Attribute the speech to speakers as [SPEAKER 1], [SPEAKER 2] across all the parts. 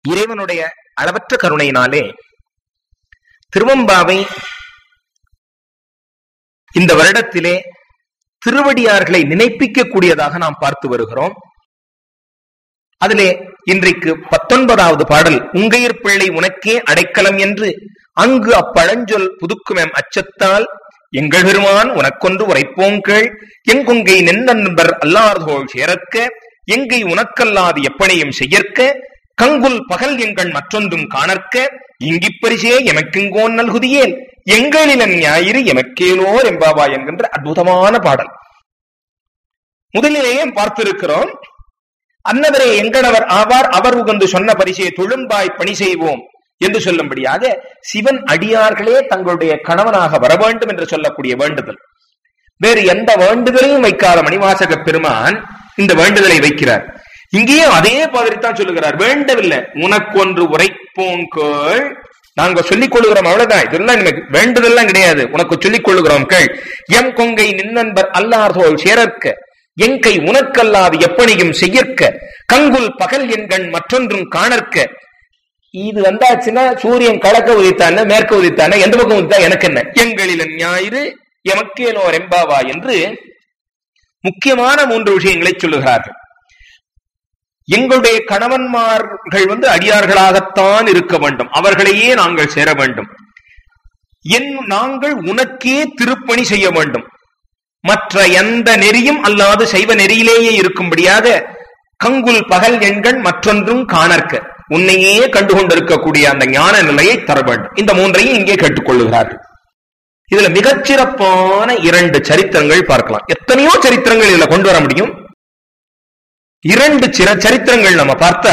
[SPEAKER 1] இறைவனுடைய அளவற்ற கருணையினாலே திருவம்பாவை இந்த வருடத்திலே திருவடியார்களை நினைப்பிக்க கூடியதாக நாம் பார்த்து வருகிறோம் அதிலே இன்றைக்கு பத்தொன்பதாவது பாடல் உங்கையர் பிள்ளை உனக்கே அடைக்கலம் என்று அங்கு அப்பழஞ்சொல் புதுக்குமெம் அச்சத்தால் எங்கள் பெருமான் உனக்கொன்று உரைப்போங்கள் எங்குங்கை நென்னன்பர் அல்லார்தோள் சேரற்க எங்கை உனக்கல்லாது எப்பனையும் செய்யற்க கங்குல் பகல் எங்கள் மற்றொன்றும் காணற்க இங்கிப்பரிசே எமக்குங்கோன் நல்குதியேல் எங்களின் ஞாயிறு எமக்கேலோர் எம்பாவா என்கின்ற அற்புதமான பாடல் முதலிலேயே பார்த்திருக்கிறோம் அன்னவரே எங்கடவர் ஆவார் அவர் உகந்து சொன்ன பரிசே தொழும்பாய் பணி செய்வோம் என்று சொல்லும்படியாக சிவன் அடியார்களே தங்களுடைய கணவனாக வர வேண்டும் என்று சொல்லக்கூடிய வேண்டுதல் வேறு எந்த வேண்டுதலையும் வைக்காத மணிவாசக பெருமான் இந்த வேண்டுதலை வைக்கிறார் இங்கேயும் அதே மாதிரித்தான் சொல்லுகிறார் வேண்டவில்லை உனக்கொன்று உரைப்போங்கள் நாங்க சொல்லிக் கொள்கிறோம் அவ்வளவுதான் இதெல்லாம் எனக்கு வேண்டுதெல்லாம் கிடையாது உனக்கு சொல்லிக் கொள்கிறோம் கேள் எம் கொங்கை நின்னன்பர் அல்லார்தோல் சேரற்க எங்கை உனக்கல்லாது எப்பணியும் செய்யற்க கங்குல் பகல் எண்கண் மற்றொன்றும் காணற்க இது வந்தாச்சுன்னா சூரியன் கிழக்க உதித்தான மேற்க உதித்தான எந்த பக்கம் உதித்தா எனக்கு என்ன எங்களில் ஞாயிறு எமக்கேனோ ரெம்பாவா என்று முக்கியமான மூன்று விஷயங்களை சொல்லுகிறார்கள் எங்களுடைய கணவன்மார்கள் வந்து அடியார்களாகத்தான் இருக்க வேண்டும் அவர்களையே நாங்கள் சேர வேண்டும் என் நாங்கள் உனக்கே திருப்பணி செய்ய வேண்டும் மற்ற எந்த நெறியும் அல்லாது சைவ நெறியிலேயே இருக்கும்படியாக கங்குல் பகல் எண்கள் மற்றொன்றும் காணற்க உன்னையே கண்டுகொண்டிருக்கக்கூடிய அந்த ஞான நிலையை தர வேண்டும் இந்த மூன்றையும் இங்கே கேட்டுக்கொள்ளுகிறார்கள் இதுல மிகச்சிறப்பான இரண்டு சரித்திரங்கள் பார்க்கலாம் எத்தனையோ சரித்திரங்கள் இதுல கொண்டு வர முடியும் இரண்டு சிற சரித்திரங்கள் நம்ம பார்த்தா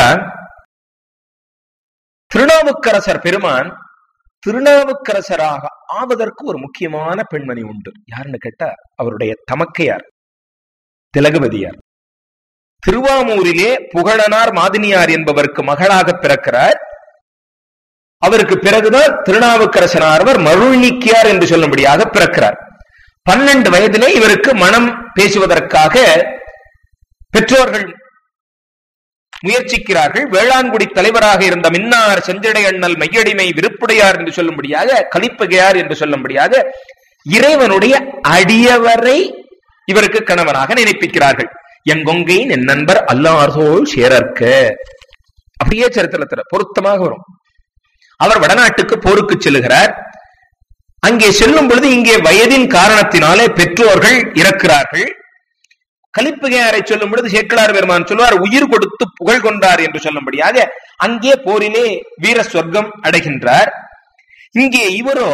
[SPEAKER 1] திருநாவுக்கரசர் பெருமான் திருநாவுக்கரசராக ஆவதற்கு ஒரு முக்கியமான பெண்மணி உண்டு யாருன்னு கேட்டா அவருடைய தமக்கையார் திலகவதியார் திருவாமூரிலே புகழனார் மாதினியார் என்பவருக்கு மகளாக பிறக்கிறார் அவருக்கு பிறகுதான் திருநாவுக்கரசனார்வர் மருள் நீக்கியார் என்று சொல்லும்படியாக பிறக்கிறார் பன்னெண்டு வயதிலே இவருக்கு மனம் பேசுவதற்காக பெற்றோர்கள் முயற்சிக்கிறார்கள் வேளாண்குடி தலைவராக இருந்த மின்னார் செஞ்சடை அண்ணல் மையடிமை விருப்புடையார் என்று சொல்லும்படியாக கலிப்பகையார் என்று சொல்லும்படியாக இறைவனுடைய அடியவரை இவருக்கு கணவனாக நினைப்பிக்கிறார்கள் எங்கொங்கை என் நண்பர் அல்லார்சோல் சேரற்க அப்படியே சரித்திரத்துல பொருத்தமாக வரும் அவர் வடநாட்டுக்கு போருக்கு செல்லுகிறார் அங்கே செல்லும் பொழுது இங்கே வயதின் காரணத்தினாலே பெற்றோர்கள் இறக்கிறார்கள் கலிப்புகையாரை சொல்லும் பொழுது சேக்கலார் பெருமான் சொல்வார் உயிர் கொடுத்து புகழ் கொண்டார் என்று சொல்லும்படியாக அங்கே போரிலே வீர சொர்க்கம் அடைகின்றார் இங்கே இவரோ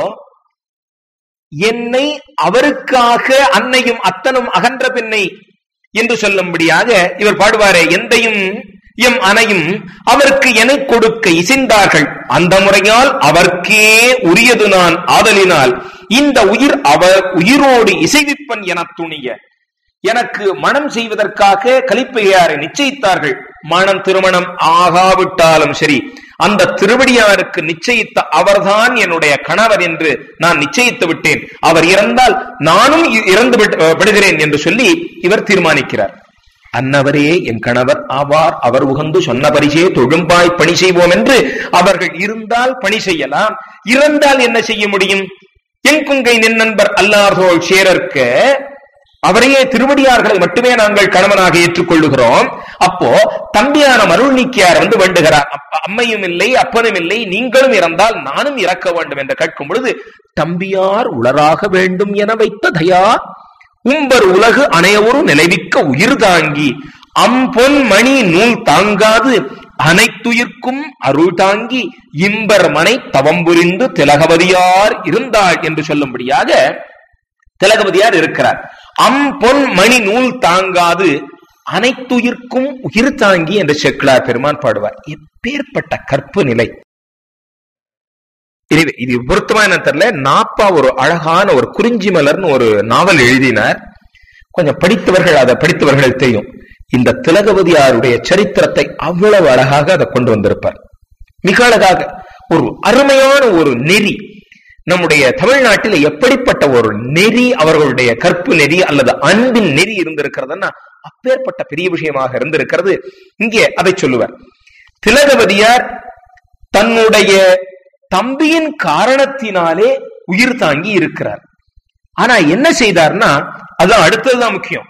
[SPEAKER 1] என்னை அவருக்காக அன்னையும் அத்தனும் அகன்ற பெண்ணை என்று சொல்லும்படியாக இவர் பாடுவாரே எந்தையும் எம் அனையும் அவருக்கு என கொடுக்க இசைந்தார்கள் அந்த முறையால் அவர்க்கே உரியது நான் ஆதலினால் இந்த உயிர் அவர் உயிரோடு இசைவிப்பன் என துணிய எனக்கு மனம் செய்வதற்காக கலிப்பையாரை நிச்சயித்தார்கள் மனம் திருமணம் ஆகாவிட்டாலும் சரி அந்த திருவடியாருக்கு நிச்சயித்த அவர்தான் என்னுடைய கணவர் என்று நான் நிச்சயித்து விட்டேன் அவர் இறந்தால் நானும் இறந்து விடுகிறேன் என்று சொல்லி இவர் தீர்மானிக்கிறார் அன்னவரே என் கணவர் ஆவார் அவர் உகந்து சொன்ன பரிசே தொழும்பாய் பணி செய்வோம் என்று அவர்கள் இருந்தால் பணி செய்யலாம் இறந்தால் என்ன செய்ய முடியும் என் குங்கை நின் நண்பர் அல்லார்தோள் சேரற்க அவரையே திருவடியார்களை மட்டுமே நாங்கள் கணவனாக ஏற்றுக்கொள்ளுகிறோம் அப்போ தம்பியான மருள் நீக்கியார் வந்து வேண்டுகிறார் அம்மையும் இல்லை அப்பனும் இல்லை நீங்களும் இறந்தால் நானும் இறக்க வேண்டும் என்று கேட்கும் பொழுது தம்பியார் உளராக வேண்டும் என வைத்த தயா உம்பர் உலகு அனையவரு நிலைவிக்க உயிர் தாங்கி அம்பொன் மணி நூல் தாங்காது அனைத்துயிர்க்கும் அருள் தாங்கி இம்பர் மனை தவம் புரிந்து திலகவதியார் இருந்தாள் என்று சொல்லும்படியாக திலகவதியார் இருக்கிறார் அம்பொன் மணி நூல் தாங்காது அனைத்துயிர்க்கும் உயிர் தாங்கி என்று செக்கிலார் பெருமான் பாடுவார் எப்பேற்பட்ட கற்பு நிலை இது இது பொருத்தமா என்ன தெரியல நாப்பா ஒரு அழகான ஒரு குறிஞ்சி மலர்னு ஒரு நாவல் எழுதினார் கொஞ்சம் படித்தவர்கள் அதை படித்தவர்கள் தெரியும் இந்த திலகவதியாருடைய சரித்திரத்தை அவ்வளவு அழகாக அதை கொண்டு வந்திருப்பார் மிக அழகாக ஒரு அருமையான ஒரு நெறி நம்முடைய தமிழ்நாட்டில் எப்படிப்பட்ட ஒரு நெறி அவர்களுடைய கற்பு நெறி அல்லது அன்பின் நெறி இருந்திருக்கிறதுன்னா அப்பேற்பட்ட பெரிய விஷயமாக இருந்திருக்கிறது இங்கே அதை சொல்லுவார் திலகவதியார் தன்னுடைய தம்பியின் காரணத்தினாலே உயிர் தாங்கி இருக்கிறார் ஆனா என்ன செய்தார்னா அதான் அடுத்ததுதான் முக்கியம்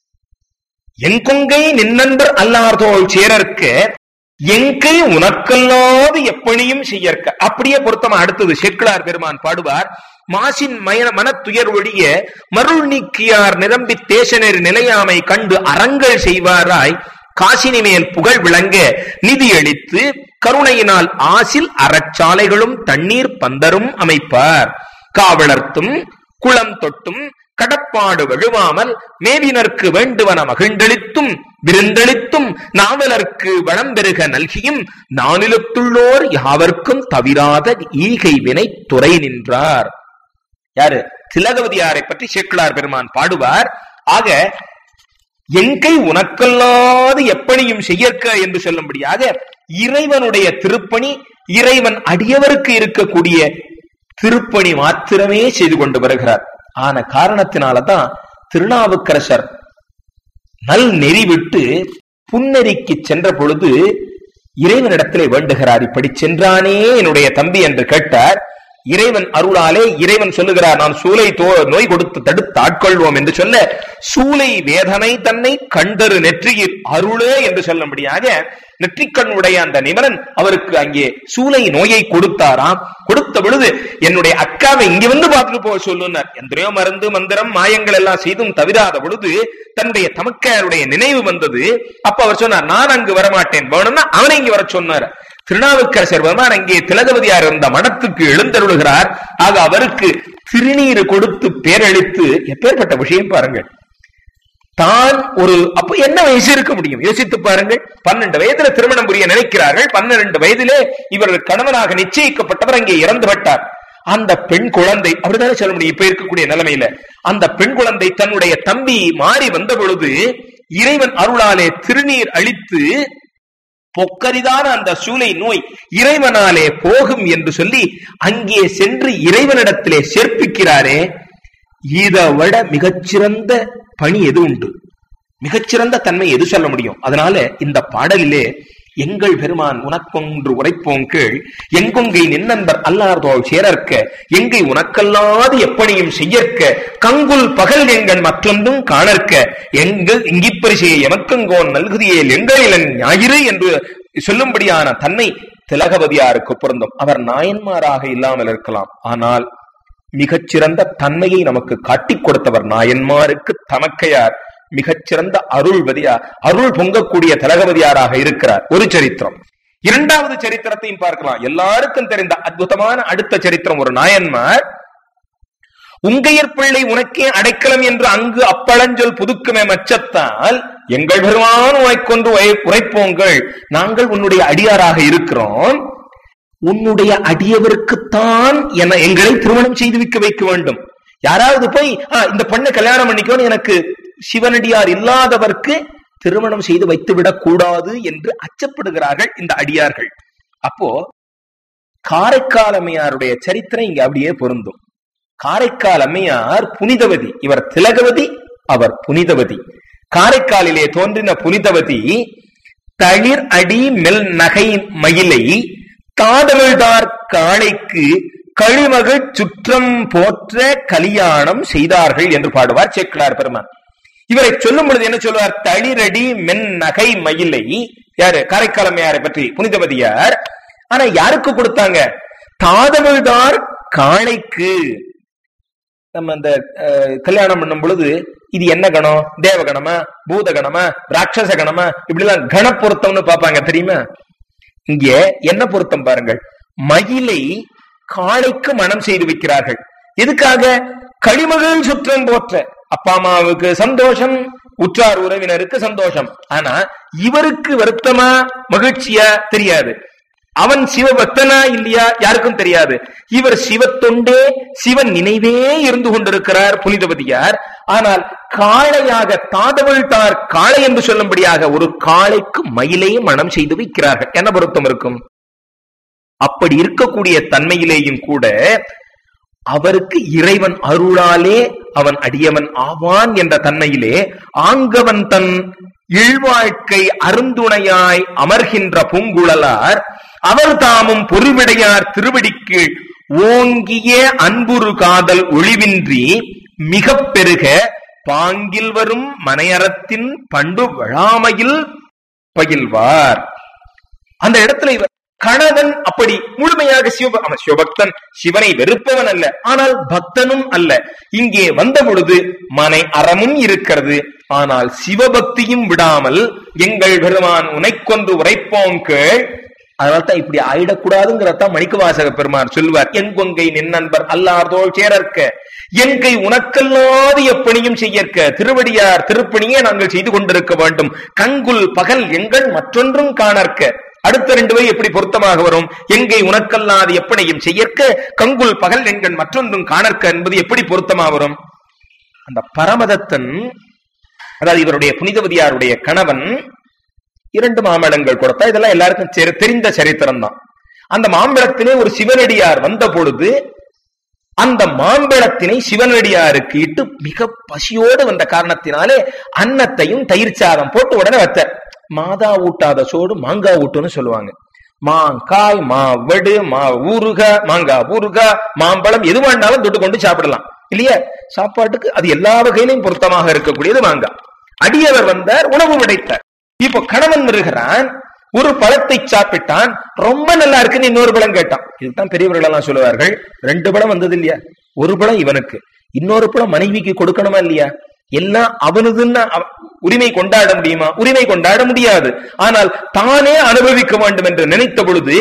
[SPEAKER 1] என் கொங்கை நின்னன்பர் அல்லார்தோள் சேரற்க எங்கை உனக்கல்லாது எப்பணியும் செய்யற்க அப்படியே பொருத்தமா அடுத்தது செக்கிலார் பெருமான் பாடுவார் மாசின் மய மனத்துயர் ஒழிய மருள் நீக்கியார் நிரம்பி தேசனர் நிலையாமை கண்டு அறங்கள் செய்வாராய் காசினி மேல் புகழ் விளங்க நிதி அளித்து கருணையினால் ஆசில் அறச்சாலைகளும் தண்ணீர் பந்தரும் அமைப்பார் காவலர்த்தும் குளம் தொட்டும் கடப்பாடு வழுவாமல் மேவினர்க்கு வேண்டுவன மகிழ்ந்தளித்தும் விருந்தளித்தும் நாவலர்க்கு வளம் பெருக நல்கியும் நானிலத்துள்ளோர் யாவர்க்கும் தவிராத ஈகை வினை துறை நின்றார் யாரு திலகவதியாரை பற்றி சேக்கிழார் பெருமான் பாடுவார் ஆக எங்கை உனக்கல்லாது எப்படியும் செய்யற்க என்று சொல்லும்படியாக இறைவனுடைய திருப்பணி இறைவன் அடியவருக்கு இருக்கக்கூடிய திருப்பணி மாத்திரமே செய்து கொண்டு வருகிறார் ஆன காரணத்தினாலதான் திருநாவுக்கரசர் நல் நெறி விட்டு புன்னெறிக்கு சென்ற பொழுது இறைவனிடத்திலே வேண்டுகிறார் இப்படி சென்றானே என்னுடைய தம்பி என்று கேட்டார் இறைவன் அருளாலே இறைவன் சொல்லுகிறார் நான் சூலை தோ நோய் கொடுத்து தடுத்து ஆட்கொள்வோம் என்று சொல்ல சூலை வேதனை தன்னை கண்டரு நெற்றியில் அருளே என்று சொல்லும்படியாக நெற்றிக்கண்ணுடைய அந்த நிமலன் அவருக்கு அங்கே சூலை நோயை கொடுத்தாராம் கொடுத்த பொழுது என்னுடைய அக்காவை இங்க வந்து பார்த்துட்டு போக சொல்லுனார் எந்திரையோ மருந்து மந்திரம் மாயங்கள் எல்லாம் செய்தும் தவிராத பொழுது தன்னுடைய தமக்கையாருடைய நினைவு வந்தது அப்ப அவர் சொன்னார் நான் அங்கு வரமாட்டேன் வேணும்னா அவனை இங்க வர சொன்னார் திருநாவுக்கரசர் பெருமான் அங்கே திலகவதியார் இருந்த மடத்துக்கு எழுந்தருளுகிறார் ஆக அவருக்கு திருநீர் கொடுத்து பேரளித்து எப்பேற்பட்ட விஷயம் பாருங்கள் தான் ஒரு அப்ப என்ன வயசு இருக்க முடியும் யோசித்து பாருங்கள் பன்னெண்டு வயதுல திருமணம் புரிய நினைக்கிறார்கள் பன்னிரண்டு வயதிலே இவர் கணவனாக நிச்சயிக்கப்பட்டவர் அங்கே இறந்து விட்டார் அந்த பெண் குழந்தை அப்படிதானே சொல்ல முடியும் இப்ப இருக்கக்கூடிய நிலைமையில அந்த பெண் குழந்தை தன்னுடைய தம்பி மாறி வந்த பொழுது இறைவன் அருளாலே திருநீர் அளித்து பொக்கரிதான அந்த சூளை நோய் இறைவனாலே போகும் என்று சொல்லி அங்கே சென்று இறைவனிடத்திலே சேர்ப்பிக்கிறாரே இதை விட மிகச்சிறந்த பணி எது உண்டு மிகச்சிறந்த தன்மை எது சொல்ல முடியும் அதனால இந்த பாடலிலே எங்கள் பெருமான் உனக்கொன்று உரைப்போம் கீழ் எங்கொங்கை நின்னன்பர் அல்லார்தோள் சேரற்க எங்கை உனக்கல்லாது எப்பணியும் செய்யற்க கங்குல் பகல் எங்கன் மற்றொன்றும் காணற்க எங்கு இங்கிப்பரிசையை எமக்கங்கோன் நல்குதியேல் எங்களிலன் ஞாயிறு என்று சொல்லும்படியான தன்னை திலகவதியாருக்கு பொருந்தும் அவர் நாயன்மாராக இல்லாமல் இருக்கலாம் ஆனால் மிகச்சிறந்த தன்மையை நமக்கு காட்டிக் கொடுத்தவர் நாயன்மாருக்கு தமக்கையார் மிகச்சிறந்த அருள்வதியா அருள் பொங்கக்கூடிய தலகவதியாராக இருக்கிறார் ஒரு சரித்திரம் இரண்டாவது சரித்திரத்தையும் பார்க்கலாம் எல்லாருக்கும் தெரிந்த அற்புதமான அடுத்த சரித்திரம் ஒரு நாயன்மார் உங்கையர் பிள்ளை உனக்கே அடைக்கலம் என்று அங்கு அப்பழஞ்சொல் புதுக்குமே மச்சத்தால் எங்கள் பெருமான் உனைக்கொண்டு உரைப்போங்கள் நாங்கள் உன்னுடைய அடியாராக இருக்கிறோம் உன்னுடைய அடியவருக்குத்தான் என எங்களை திருமணம் செய்து வைக்க வைக்க வேண்டும் யாராவது போய் இந்த பெண்ணை கல்யாணம் பண்ணிக்கணும் எனக்கு சிவனடியார் இல்லாதவர்க்கு திருமணம் செய்து வைத்து விடக் கூடாது என்று அச்சப்படுகிறார்கள் இந்த அடியார்கள் அப்போ காரைக்கால் அம்மையாருடைய சரித்திரம் இங்க அப்படியே பொருந்தும் காரைக்கால் அம்மையார் புனிதவதி இவர் திலகவதி அவர் புனிதவதி காரைக்காலிலே தோன்றின புனிதவதி தளிர் அடி மெல் நகை மயிலை காதமிழ்தார் காளைக்கு கழிமகள் சுற்றம் போற்ற கல்யாணம் செய்தார்கள் என்று பாடுவார் சேக்கிழார் பெருமான் இவரை சொல்லும் பொழுது என்ன சொல்லுவார் தளிரடி மென் நகை மயிலை யாரு காரைக்காலமையாரை பற்றி புனிதவதியார் ஆனா யாருக்கு கொடுத்தாங்க தாதமிழ்தார் காளைக்கு நம்ம இந்த கல்யாணம் பண்ணும் பொழுது இது என்ன கணம் தேவகணமா பூதகணமா ராட்சச கணமா இப்படி எல்லாம் கண பொருத்தம்னு பாப்பாங்க தெரியுமா இங்க என்ன பொருத்தம் பாருங்கள் மயிலை காளைக்கு மனம் செய்து வைக்கிறார்கள் எதுக்காக களிமகள் சுற்றம் போற்ற அப்பா அம்மாவுக்கு சந்தோஷம் உற்றார் உறவினருக்கு சந்தோஷம் ஆனா இவருக்கு வருத்தமா மகிழ்ச்சியா தெரியாது அவன் சிவபக்தனா இல்லையா யாருக்கும் தெரியாது இவர் சிவத்தொண்டே சிவன் நினைவே இருந்து கொண்டிருக்கிறார் புனிதவதியார் ஆனால் காளையாக தாதவள் தார் காளை என்று சொல்லும்படியாக ஒரு காளைக்கு மயிலே மனம் செய்து வைக்கிறார்கள் என்ன பொருத்தம் இருக்கும் அப்படி இருக்கக்கூடிய தன்மையிலேயும் கூட அவருக்கு இறைவன் அருளாலே அவன் அடியவன் ஆவான் என்ற தன்மையிலே ஆங்கவன் தன் இழ்வாழ்க்கை அருந்துணையாய் அமர்கின்ற பூங்குழலார் அவர் தாமும் பொறுவிடையார் திருவடிக்கு ஓங்கிய அன்புரு காதல் ஒளிவின்றி மிகப் பெருக பாங்கில் வரும் மனையறத்தின் பண்பு வழாமையில் பயில்வார் அந்த இடத்துல இவர் கணவன் அப்படி முழுமையாக சிவ அவன் சிவபக்தன் சிவனை வெறுப்பவன் அல்ல ஆனால் பக்தனும் அல்ல இங்கே வந்த பொழுது மனை அறமும் இருக்கிறது ஆனால் சிவபக்தியும் விடாமல் எங்கள் பெருமான் உனைக்கொன்று உரைப்போம் கேள் அதனால்தான் இப்படி ஆயிடக்கூடாதுங்கிறதான் மணிக்கு வாசக பெருமான் சொல்வார் என் கொங்கை நின் நண்பர் அல்லார்தோள் சேரற்க என் கை உனக்கல்லாது எப்பணியும் செய்யற்க திருவடியார் திருப்பணியே நாங்கள் செய்து கொண்டிருக்க வேண்டும் கங்குல் பகல் எங்கள் மற்றொன்றும் காணற்க அடுத்த ரெண்டு வரி எப்படி பொருத்தமாக வரும் எங்கை உனக்கல்லாது எப்பனையும் செய்யற்க கங்குல் பகல் எண்கள் மற்றொன்றும் காணற்க என்பது எப்படி பொருத்தமா வரும் அந்த பரமதத்தன் அதாவது இவருடைய புனிதவதியாருடைய கணவன் இரண்டு மாம்பழங்கள் கொடுத்தா இதெல்லாம் எல்லாருக்கும் தெரி- தெரிந்த சரித்திரம் தான் அந்த மாம்பழத்திலே ஒரு சிவனடியார் வந்த பொழுது அந்த மாம்பழத்தினை சிவனடியாருக்கு இட்டு மிக பசியோடு வந்த காரணத்தினாலே அன்னத்தையும் தயிர் சாதம் போட்டு உடனே வைத்தார் மாதா ஊட்டாத சோடு மாங்காய் ஊட்டுன்னு சொல்லுவாங்க மாங்காய் மாவடு மா ஊறுக மாங்காய் ஊறுக மாம்பழம் எது வேண்டாலும் தொட்டு கொண்டு சாப்பிடலாம் இல்லையா சாப்பாட்டுக்கு அது எல்லா வகையிலும் பொருத்தமாக இருக்கக்கூடியது மாங்காய் அடியவர் வந்தார் உணவு விடைத்தார் இப்போ கணவன் வருகிறான் ஒரு பழத்தை சாப்பிட்டான் ரொம்ப நல்லா இருக்குன்னு இன்னொரு பழம் கேட்டான் இதுதான் பெரியவர்கள் எல்லாம் சொல்லுவார்கள் ரெண்டு பழம் வந்தது இல்லையா ஒரு பழம் இவனுக்கு இன்னொரு பழம் மனைவிக்கு கொடுக்கணுமா இல்லையா எல்லாம் அவனதுன்னு அவ- உரிமை கொண்டாட முடியுமா உரிமை கொண்டாட முடியாது ஆனால் தானே அனுபவிக்க வேண்டும் என்று நினைத்த பொழுது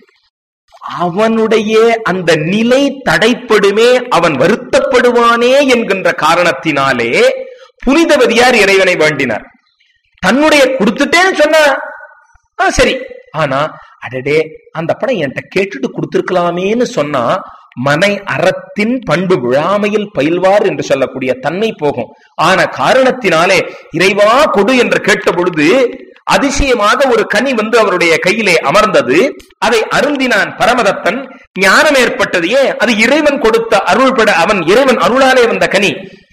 [SPEAKER 1] அவனுடைய அந்த நிலை தடைப்படுமே அவன் வருத்தப்படுவானே என்கின்ற காரணத்தினாலே புனிதவதியார் இறைவனை வேண்டினார் தன்னுடைய கொடுத்துட்டேன்னு சொன்னா ஆ, சரி ஆனா அடடே அந்த படம் என்கிட்ட கேட்டுட்டு கொடுத்திருக்கலாமேன்னு சொன்னா மனை அறத்தின் பண்பு விழாமையில் பயில்வார் என்று சொல்லக்கூடிய தன்மை போகும் ஆன காரணத்தினாலே இறைவா கொடு என்று கேட்ட பொழுது அதிசயமாக ஒரு கனி வந்து அவருடைய கையிலே அமர்ந்தது அதை அருந்தினான் பரமதத்தன் ஞானம் ஏற்பட்டதையே அது இறைவன் கொடுத்த அருள்பட அவன் இறைவன் அருளாலே வந்த கனி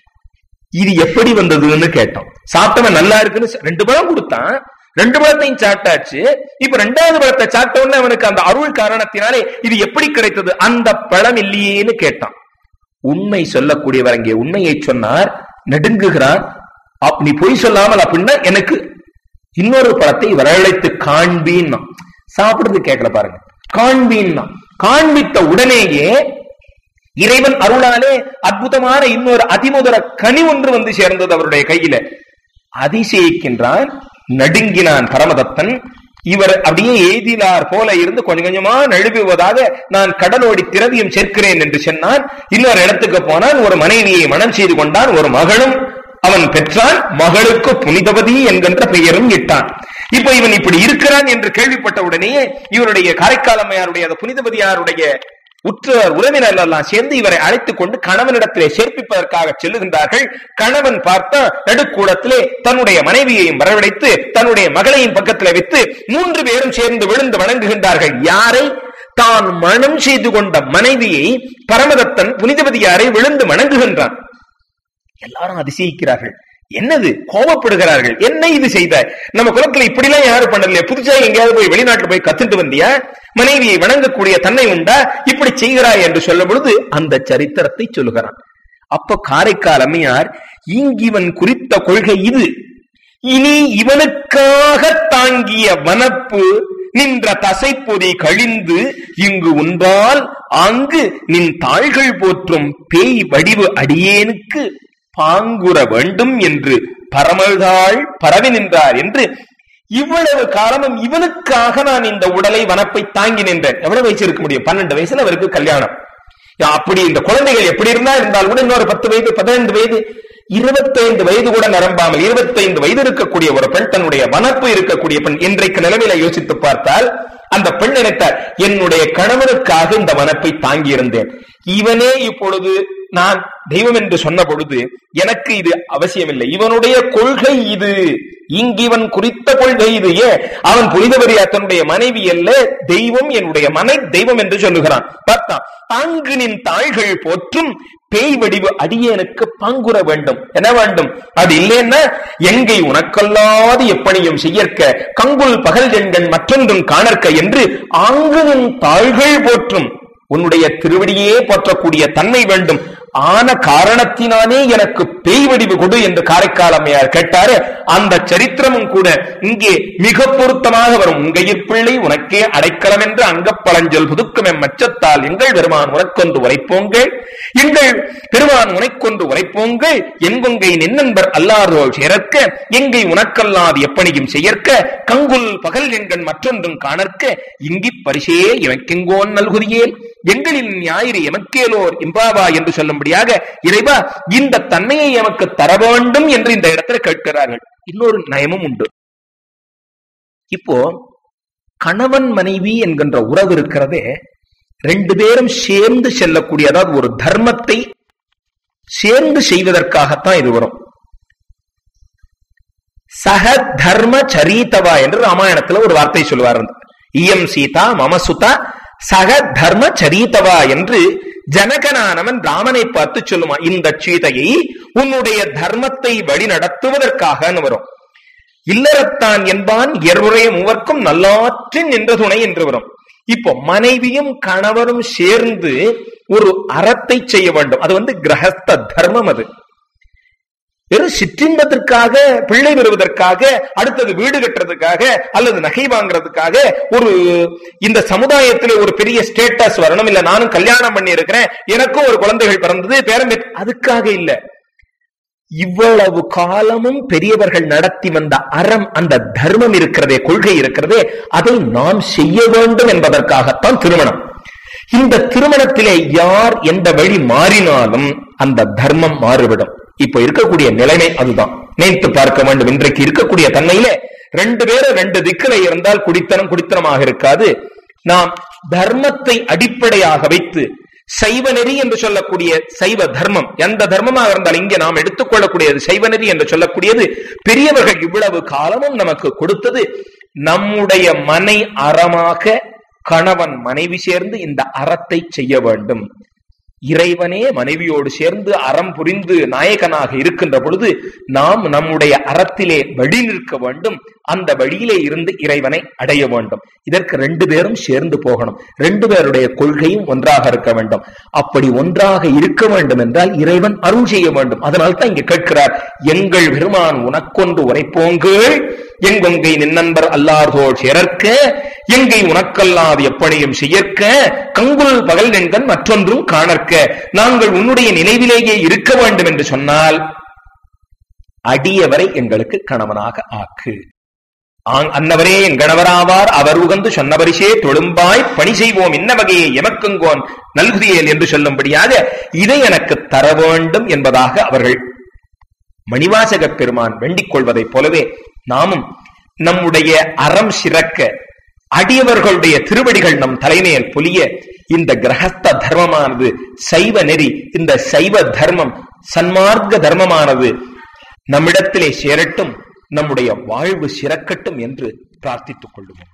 [SPEAKER 1] இது எப்படி வந்ததுன்னு கேட்டோம் சாப்பிட்டவன் நல்லா இருக்குன்னு சொ- ரெண்டு பழம் கொடுத்தான் ரெண்டு பழத்தையும் சாப்பிட்டாச்சு இப்ப ரெண்டாவது பழத்தை சாப்பிட்ட உடனே அவனுக்கு அந்த அருள் காரணத்தினாலே இது எப்படி கிடைத்தது அந்த பழம் இல்லையேன்னு கேட்டான் உண்மை சொல்லக்கூடியவர் அங்கே உண்மையை சொன்னார் நடுங்குகிறான் அப்- நீ பொய் சொல்லாமல் அப்படின்னா எனக்கு இன்னொரு பழத்தை வரவழைத்து காண்பீன்னா சாப்பிடுறது கேட்கல பாருங்க காண்பீன்னா காண்பித்த உடனேயே இறைவன் அருளாலே அற்புதமான இன்னொரு அதிமுதல கனி ஒன்று வந்து சேர்ந்தது அவருடைய கையில அதிசயிக்கின்றான் நடுங்கினான் பரமதத்தன் இவர் அப்படியே எய்திலார் போல இருந்து கொஞ்சம் கொஞ்சமா நழுவுவதாக நான் கடலோடி திரவியம் சேர்க்கிறேன் என்று சொன்னான் இன்னொரு இடத்துக்கு போனான் ஒரு மனைவியை மனம் செய்து கொண்டான் ஒரு மகளும் அவன் பெற்றான் மகளுக்கு புனிதவதி என்கின்ற பெயரும் இட்டான் இப்ப இவன் இப்படி இருக்கிறான் என்று கேள்விப்பட்ட உடனேயே இவருடைய காரைக்காலம்மையாருடைய அந்த புனிதவதியாருடைய உற்றார் உறவினர்கள் எல்லாம் சேர்ந்து இவரை அழைத்துக் கொண்டு கணவனிடத்திலே சேர்ப்பிப்பதற்காக செல்லுகின்றார்கள் கணவன் பார்த்தா நடுக்கூடத்திலே தன்னுடைய மனைவியையும் வரவழைத்து தன்னுடைய மகளையும் பக்கத்திலே வைத்து மூன்று பேரும் சேர்ந்து விழுந்து வணங்குகின்றார்கள் யாரை தான் மனம் செய்து கொண்ட மனைவியை பரமதத்தன் புனிதவதியாரை விழுந்து வணங்குகின்றான் எல்லாரும் அதிசயிக்கிறார்கள் என்னது கோபப்படுகிறார்கள் என்ன இது செய்த நம்ம குலத்துல இப்படி எல்லாம் யாரும் பண்ணலையே புதுசா எங்கேயாவது போய் வெளிநாட்டுல போய் கத்துட்டு வந்தியா மனைவியை வணங்கக்கூடிய தன்னை உண்டா இப்படி செய்கிறாய் என்று சொல்லும் பொழுது அந்த சரித்திரத்தை சொல்லுகிறான் அப்ப காரைக்கால் அம்மையார் இங்கிவன் குறித்த கொள்கை இது இனி இவனுக்காக தாங்கிய வனப்பு நின்ற தசைப்பொதி கழிந்து இங்கு உன்பால் ஆங்கு நின் தாள்கள் போற்றும் பேய் வடிவு அடியேனுக்கு பாங்குற வேண்டும் என்று பரமழ்தாள் பரவி நின்றார் என்று இவ்வளவு காலமும் இவனுக்காக நான் இந்த உடலை வனப்பை தாங்கி நின்றேன் எவ்வளவு வயசு இருக்க முடியும் பன்னெண்டு வயசுல அவருக்கு கல்யாணம் அப்படி இந்த குழந்தைகள் எப்படி இருந்தா இருந்தால் கூட இன்னொரு பத்து வயது பதினைந்து வயது இருபத்தைந்து வயது கூட நிரம்பாமல் இருபத்தைந்து வயது இருக்கக்கூடிய ஒரு பெண் தன்னுடைய வனப்பு இருக்கக்கூடிய பெண் இன்றைக்கு நிலைமையில யோசித்து பார்த்தால் அந்த பெண் நினைத்தார் என்னுடைய கணவனுக்காக இந்த வனப்பை தாங்கி இருந்தேன் இவனே இப்பொழுது நான் தெய்வம் என்று சொன்ன பொழுது எனக்கு இது அவசியமில்லை இவனுடைய கொள்கை இது இங்கிவன் குறித்த கொள்கை இது ஏன் அவன் புனிதவரியா தன்னுடைய மனைவி அல்ல தெய்வம் என்னுடைய மனை தெய்வம் என்று சொல்லுகிறான் பார்த்தான் தாங்கு நின் தாள்கள் போற்றும் பேய் வடிவு அடியேனுக்கு பாங்குற வேண்டும் என்ன வேண்டும் அது இல்லைன்னா எங்கை உனக்கல்லாது எப்பணியும் செய்யற்க கங்குல் பகல் எண்கள் மற்றொன்றும் காணற்க என்று ஆங்குவின் தாள்கள் போற்றும் உன்னுடைய திருவடியே போற்றக்கூடிய தன்மை வேண்டும் ஆன காரணத்தினானே எனக்கு பேய் வடிவு கொடு என்று காரைக்கால் அம்மையார் கேட்டாரு அந்த சரித்திரமும் கூட இங்கே மிக பொருத்தமாக வரும் உங்கையிற் பிள்ளை உனக்கே அடைக்கலம் என்று அங்கப்பழஞ்சொல் புதுக்கும் எம் மச்சத்தால் எங்கள் பெருமான் உனக்கொன்று உரைப்போங்கள் எங்கள் பெருமான் உனைக்கொன்று உரைப்போங்கள் எங்கொங்கை நின்னன்பர் அல்லாதோள் சேரற்க எங்கை உனக்கல்லாது எப்பணியும் செய்யற்க கங்குல் பகல் எண்கண் மற்றொன்றும் காணற்க இங்கிப் பரிசே இவக்கெங்கோன் நல்குதியேல் எங்களின் ஞாயிறு எமக்கேலோர் இம்பாவா என்று சொல்லும்படியாக இறைவா இந்த தன்மையை எமக்கு தர வேண்டும் என்று இந்த இடத்துல கேட்கிறார்கள் இன்னொரு நயமும் உண்டு இப்போ கணவன் மனைவி என்கின்ற உறவு இருக்கிறதே ரெண்டு பேரும் சேர்ந்து செல்லக்கூடிய அதாவது ஒரு தர்மத்தை சேர்ந்து செய்வதற்காகத்தான் இது வரும் சக தர்ம சரித்தவா என்று ராமாயணத்துல ஒரு வார்த்தை சொல்லுவார் இயம் சீதா மமசுதா சக தர்ம சரித்தவா என்று ஜனகனானவன் ராமனை பார்த்து சொல்லுமா இந்த சீதையை உன்னுடைய தர்மத்தை வழி நடத்துவதற்காக வரும் இல்லறத்தான் என்பான் எருடைய மூவர்க்கும் நல்லாற்றின் நின்ற துணை என்று வரும் இப்போ மனைவியும் கணவரும் சேர்ந்து ஒரு அறத்தை செய்ய வேண்டும் அது வந்து கிரகஸ்த தர்மம் அது வெறும் சிற்றின்பத்திற்காக பிள்ளை பெறுவதற்காக அடுத்தது வீடு கட்டுறதுக்காக அல்லது நகை வாங்குறதுக்காக ஒரு இந்த சமுதாயத்தில் ஒரு பெரிய ஸ்டேட்டஸ் வரணும் இல்ல நானும் கல்யாணம் பண்ணி இருக்கிறேன் எனக்கும் ஒரு குழந்தைகள் பிறந்தது பேரம் அதுக்காக இல்ல இவ்வளவு காலமும் பெரியவர்கள் நடத்தி வந்த அறம் அந்த தர்மம் இருக்கிறதே கொள்கை இருக்கிறதே அதை நாம் செய்ய வேண்டும் என்பதற்காகத்தான் திருமணம் இந்த திருமணத்திலே யார் எந்த வழி மாறினாலும் அந்த தர்மம் மாறுவிடும் இப்ப இருக்கக்கூடிய நிலைமை அதுதான் நினைத்து பார்க்க வேண்டும் இன்றைக்கு இருக்கக்கூடிய தன்மையில ரெண்டு பேரும் ரெண்டு திக்கில இருந்தால் குடித்தனம் குடித்தனமாக இருக்காது நாம் தர்மத்தை அடிப்படையாக வைத்து சைவ நெறி என்று சொல்லக்கூடிய சைவ தர்மம் எந்த தர்மமாக இருந்தால் இங்கே நாம் எடுத்துக்கொள்ளக்கூடியது சைவ நெறி என்று சொல்லக்கூடியது பெரியவர்கள் இவ்வளவு காலமும் நமக்கு கொடுத்தது நம்முடைய மனை அறமாக கணவன் மனைவி சேர்ந்து இந்த அறத்தை செய்ய வேண்டும் இறைவனே மனைவியோடு சேர்ந்து அறம் புரிந்து நாயகனாக இருக்கின்ற பொழுது நாம் நம்முடைய அறத்திலே வழி நிற்க வேண்டும் அந்த வழியிலே இருந்து இறைவனை அடைய வேண்டும் இதற்கு ரெண்டு பேரும் சேர்ந்து போகணும் ரெண்டு பேருடைய கொள்கையும் ஒன்றாக இருக்க வேண்டும் அப்படி ஒன்றாக இருக்க வேண்டும் என்றால் இறைவன் அருள் செய்ய வேண்டும் அதனால் தான் இங்க கேட்கிறார் எங்கள் பெருமான் உனக்கொன்று உரைப்போங்கள் எங்கொங்கை நின்னன்பர் அல்லார்தோள் சேரற்க எங்கை உனக்கல்லாது எப்படியும் செய்யற்க கங்குல் பகல் எண்கண் மற்றொன்றும் காணற்க நாங்கள் உன்னுடைய நினைவிலேயே இருக்க வேண்டும் என்று சொன்னால் அடியவரை எங்களுக்கு கணவனாக ஆக்கு அன்னவரே என் கணவராவார் அவர் உகந்து சொன்னவரிசே தொழும்பாய் பணி செய்வோம் இன்ன வகையை எமக்குங்கோன் நல்குதியேல் என்று சொல்லும்படியாக இதை எனக்கு தர வேண்டும் என்பதாக அவர்கள் மணிவாசக பெருமான் வேண்டிக் கொள்வதைப் போலவே நாமும் நம்முடைய அறம் சிறக்க அடியவர்களுடைய திருவடிகள் நம் தலைமையில் புலிய இந்த கிரகஸ்த தர்மமானது சைவ நெறி இந்த சைவ தர்மம் சன்மார்க்க தர்மமானது நம்மிடத்திலே சேரட்டும் நம்முடைய வாழ்வு சிறக்கட்டும் என்று பிரார்த்தித்துக் கொள்ளுவோம்